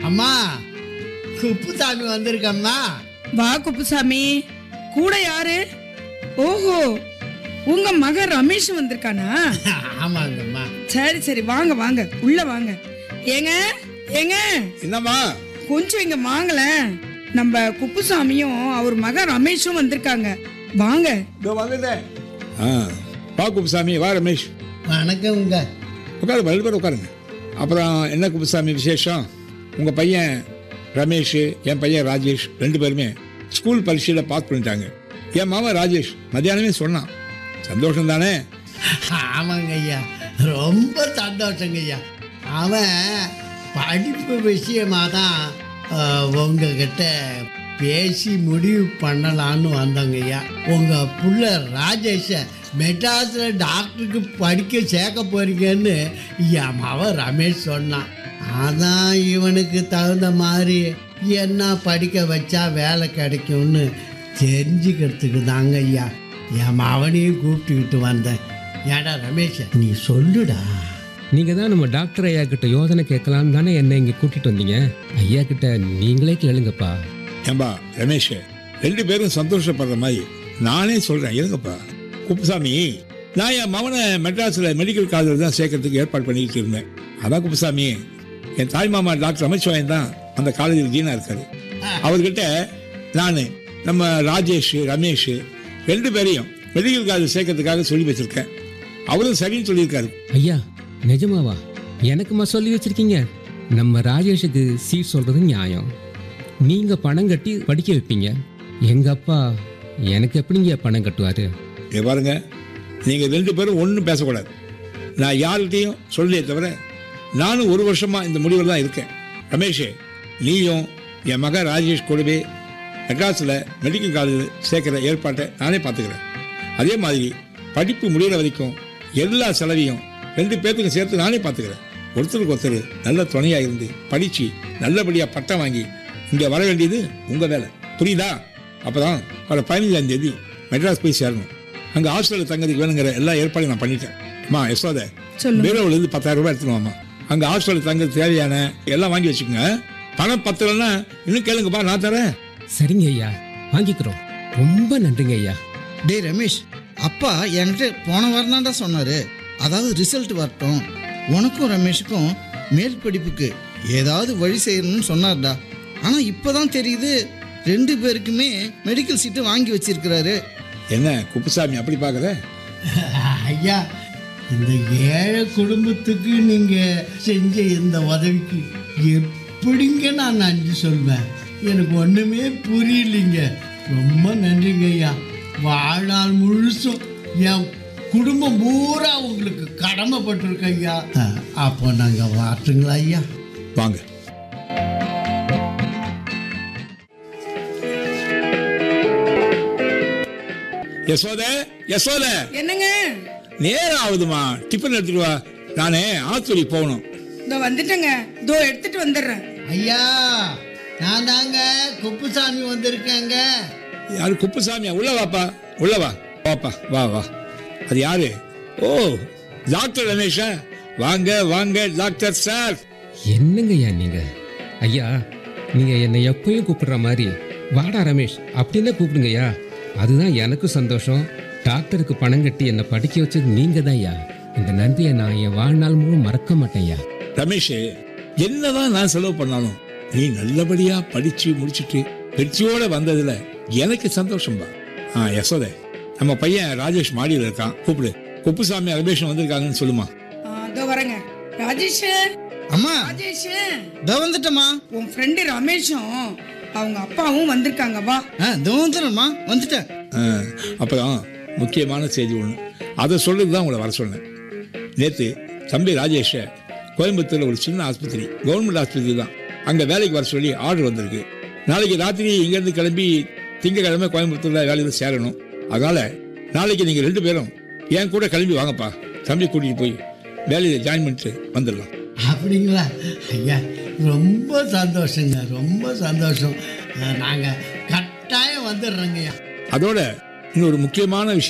அம்மா குப்புசாமி வந்திருக்கம்மா வா குப்புசாமி கூட யாரு ஓஹோ உங்க மகன் ரமேஷ் வந்திருக்கானா ஆமாங்கம்மா சரி சரி வாங்க வாங்க உள்ள வாங்க ஏங்க ஏங்க என்னம்மா கொஞ்சம் இங்க வாங்களேன் நம்ம குப்புசாமியும் அவர் மகன் ரமேஷும் வந்திருக்காங்க வாங்க இதோ வந்துட்டேன் ஆ வா குப்புசாமி வா ரமேஷ் வணக்கம்ங்க உட்காரு ரெண்டு பேரும் உட்காருங்க அப்புறம் என்ன குப்புசாமி விசேஷம் உங்கள் பையன் ரமேஷ் என் பையன் ராஜேஷ் ரெண்டு பேருமே ஸ்கூல் பரீட்சையில் பாஸ் பண்ணிட்டாங்க என் மாமன் ராஜேஷ் மத்தியானமே சொன்னான் சந்தோஷம் தானே ஆமாங்க ஐயா ரொம்ப சந்தோஷங்க ஐயா அவன் படிப்பு விஷயமா தான் அஹ், உங்ககிட்ட பேசி முடிவு பண்ணலான்னு வந்தோங்க ஐயா உங்கள் புள்ள ராஜேஷை மெட்ராஸில் டாக்டருக்கு படிக்க சேர்க்க போறீங்கன்னு என் மவன் ரமேஷ் சொன்னான் அதான் இவனுக்கு தகுந்த மாதிரி என்ன படிக்க வச்சா வேலை கிடைக்கும்னு தெரிஞ்சுக்கிறதுக்கு தாங்க ஐயா என் மவனையும் கூப்பிட்டுக்கிட்டு வந்தேன் ஏடா ரமேஷ் நீ சொல்லுடா நீங்க தான் நம்ம டாக்டர் ஐயா கிட்ட யோசனை கேட்கலாம் தானே என்ன இங்க கூட்டிட்டு வந்தீங்க ஐயா கிட்ட நீங்களே கேளுங்கப்பா ஏம்பா ரமேஷ் ரெண்டு பேரும் சந்தோஷப்படுற மாதிரி நானே சொல்கிறேன் இருங்கப்பா குப்புசாமி நான் என் மகனை மெட்ராஸில் மெடிக்கல் காலேஜில் தான் சேர்க்கறதுக்கு ஏற்பாடு பண்ணிக்கிட்டு இருந்தேன் அதான் குப்புசாமி என் தாய் மாமா டாக்டர் அமைச்சவாயன் தான் அந்த காலேஜில் டீனாக இருக்காரு அவர்கிட்ட நான் நம்ம ராஜேஷ் ரமேஷ் ரெண்டு பேரையும் மெடிக்கல் காலேஜ் சேர்க்கறதுக்காக சொல்லி வச்சிருக்கேன் அவரும் சரின்னு சொல்லியிருக்காரு ஐயா நிஜமாவா எனக்குமா சொல்லி வச்சிருக்கீங்க நம்ம ராஜேஷுக்கு சீட் சொல்றது நியாயம் நீங்க பணம் கட்டி படிக்க வைப்பீங்க எங்க அப்பா எனக்கு எப்படிங்க பணம் கட்டுவாரு இங்க பாருங்க நீங்கள் ரெண்டு பேரும் ஒன்றும் பேசக்கூடாது நான் யார்கிட்டையும் சொல்லியே தவிர நானும் ஒரு வருஷமா இந்த முடிவில் தான் இருக்கேன் ரமேஷ் நீயும் என் மகன் ராஜேஷ் கூடவே மெட்ராஸில் மெடிக்கல் காலேஜில் சேர்க்குற ஏற்பாட்டை நானே பார்த்துக்கிறேன் அதே மாதிரி படிப்பு முடிகிற வரைக்கும் எல்லா செலவையும் ரெண்டு பேர்த்துக்கும் சேர்த்து நானே பார்த்துக்கிறேன் ஒருத்தருக்கு ஒருத்தர் நல்ல துணையாக இருந்து படித்து நல்லபடியாக பட்டம் வாங்கி இங்கே வர வேண்டியது உங்கள் வேலை புரியுதா அப்போ தான் வர பதினஞ்சாம் தேதி மெட்ராஸ் போய் சேரணும் அங்கே ஹாஸ்டலில் தங்கறதுக்கு வேணுங்கிற எல்லா ஏற்பாடும் நான் பண்ணிட்டேன் அம்மா யசோத சொல்லுங்க. பீரோவிலேருந்து பத்தாயிரம் ரூபாய் எடுத்துன்னு வாம்மா அங்கே ஹாஸ்டலில் தங்க தேவையான எல்லாம் வாங்கி வச்சுக்கோங்க பணம் பத்தலைன்னா இன்னும் கேளுங்கப்பா நான் தரேன் சரிங்க ஐயா வாங்கிக்கிறோம் ரொம்ப நன்றிங்க ஐயா டேய் ரமேஷ் அப்பா என்கிட்ட போன வாரம் தான்டா சொன்னாரு அதாவது ரிசல்ட் வரட்டும் உனக்கும் ரமேஷுக்கும் மேல் படிப்புக்கு ஏதாவது வழி செய்யணும்னு சொன்னார்டா ஆனா இப்பதான் தெரியுது ரெண்டு பேருக்குமே மெடிக்கல் சீட்டு வாங்கி வச்சிருக்கிறாரு என்ன குப்புசாமி அப்படி பார்க்குற ஐயா இந்த ஏழை குடும்பத்துக்கு நீங்கள் செஞ்ச இந்த உதவிக்கு எப்படிங்க நான் நன்றி சொல்வேன் எனக்கு ஒன்றுமே புரியலைங்க ரொம்ப நன்றிங்க ஐயா வாழ்நாள் முழுசும் என் குடும்பம் பூரா உங்களுக்கு கடமைப்பட்டிருக்கேன் ஐயா அஹ், அப்போ நாங்கள் வாட்டுங்களா ஐயா வாங்க யசோத யசோத என்னங்க நேரம் ஆகுதுமா டிஃபன் எடுத்துட்டு வா நானே ஆத்தூரி போகணும் இதோ வந்துட்டேங்க இதோ எடுத்துட்டு வந்துடுறேன் ஐயா நான் தாங்க குப்புசாமி வந்திருக்கேங்க யாரு குப்புசாமியா உள்ள வாப்பா உள்ள வா வாப்பா வா வா அது யாரு ஓ டாக்டர் ரமேஷா வாங்க வாங்க டாக்டர் சார் என்னங்க ஐயா நீங்க ஐயா நீங்க என்னை எப்பயும் கூப்பிடுற மாதிரி வாடா ரமேஷ் அப்படின்னு கூப்பிடுங்க ஐயா அதுதான் எனக்கும் சந்தோஷம் டாக்டருக்கு பணம் கட்டி என்னை படிக்க வச்சது நீங்க தான் ஐயா இந்த நன்றியை நான் என் வாழ்நாள் முழு மறக்க மாட்டேன் ஐயா ரமேஷ் என்னதான் நான் செலவு பண்ணாலும் நீ நல்லபடியா படிச்சு முடிச்சிட்டு வெற்றியோட வந்ததுல எனக்கு சந்தோஷம்பா ஆ யசோதே நம்ம பையன் ராஜேஷ் மாடியில் இருக்கான் கூப்பிடு குப்புசாமி ரமேஷ் வந்திருக்காங்கன்னு சொல்லுமா ஆ, இதோ வரேங்க ராஜேஷ் அம்மா ராஜேஷ் இதோ வந்துட்டேம்மா உன் ஃப்ரெண்டு ரமேஷும் அவங்க அப்பாவும் வந்திருக்காங்க வா ஆ இதோ வந்துடுறேம்மா வந்துட்டேன் ஆ, அப்புறம் முக்கியமான செய்தி ஒன்று அதை சொல்றது தான் உங்களை வர சொன்னேன் நேற்று தம்பி ராஜேஷை கோயம்புத்தூரில் ஒரு சின்ன ஆஸ்பத்திரி கவர்மெண்ட் ஆஸ்பத்திரி தான் அங்கே வேலைக்கு வர சொல்லி ஆர்டர் வந்திருக்கு நாளைக்கு ராத்திரி இங்கேருந்து கிளம்பி திங்கக்கிழமை கோயம்புத்தூரில் வேலையில் சேரணும் அதனால் நாளைக்கு நீங்கள் ரெண்டு பேரும் என் கூட கிளம்பி வாங்கப்பா தம்பி கூட்டிகிட்டு போய் வேலையில் ஜாயின் பண்ணிட்டு வந்துடலாம் அப்படிங்களா ஐயா ரொம்ப சந்தோஷங்க ரொம்ப சந்தோஷம் நாங்கள் கட்டாயம் வந்துடுறோங்க ஐயா அதோட இன்னொரு முக்கியமான விஷயம்